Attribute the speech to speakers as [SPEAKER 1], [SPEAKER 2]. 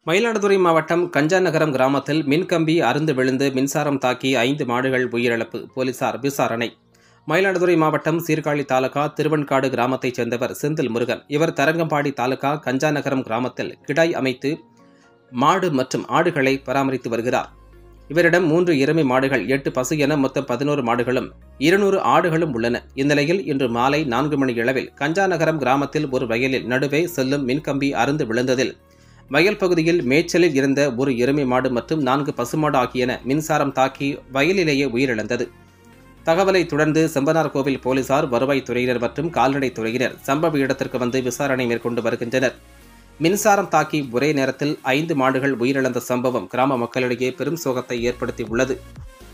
[SPEAKER 1] மயிலாடுதுறை மாவட்டம் கஞ்சாநகரம் கிராமத்தில் மின்கம்பி அருந்து விழுந்து மின்சாரம் தாக்கி ஐந்து மாடுகள் உயிரிழப்பு போலீசார் விசாரணை மயிலாடுதுறை மாவட்டம் சீர்காழி தாலுகா திருவன்காடு கிராமத்தைச் சேர்ந்தவர் செந்தில் முருகன் இவர் தரங்கம்பாடி தாலுகா கஞ்சாநகரம் கிராமத்தில் கிடாய் அமைத்து மாடு மற்றும் ஆடுகளை பராமரித்து வருகிறார் இவரிடம் மூன்று எருமை மாடுகள் எட்டு பசு என மொத்தம் பதினோரு மாடுகளும் இருநூறு ஆடுகளும் உள்ளன இந்நிலையில் இன்று மாலை நான்கு மணி அளவில் கஞ்சாநகரம் கிராமத்தில் ஒரு வயலில் நடுவே செல்லும் மின்கம்பி அருந்து விழுந்ததில் வயல் பகுதியில் மேய்ச்சலில் இருந்த ஒரு எருமை மாடு மற்றும் நான்கு பசுமாடு ஆகியன மின்சாரம் தாக்கி வயலிலேயே உயிரிழந்தது தகவலை தொடர்ந்து செம்பனார் கோவில் போலீசார் வருவாய்த்துறையினர் மற்றும் கால்நடை துறையினர் சம்பவ இடத்திற்கு வந்து விசாரணை மேற்கொண்டு வருகின்றனர் மின்சாரம் தாக்கி ஒரே நேரத்தில் ஐந்து மாடுகள் உயிரிழந்த சம்பவம் கிராம மக்களிடையே பெரும் சோகத்தை ஏற்படுத்தி உள்ளது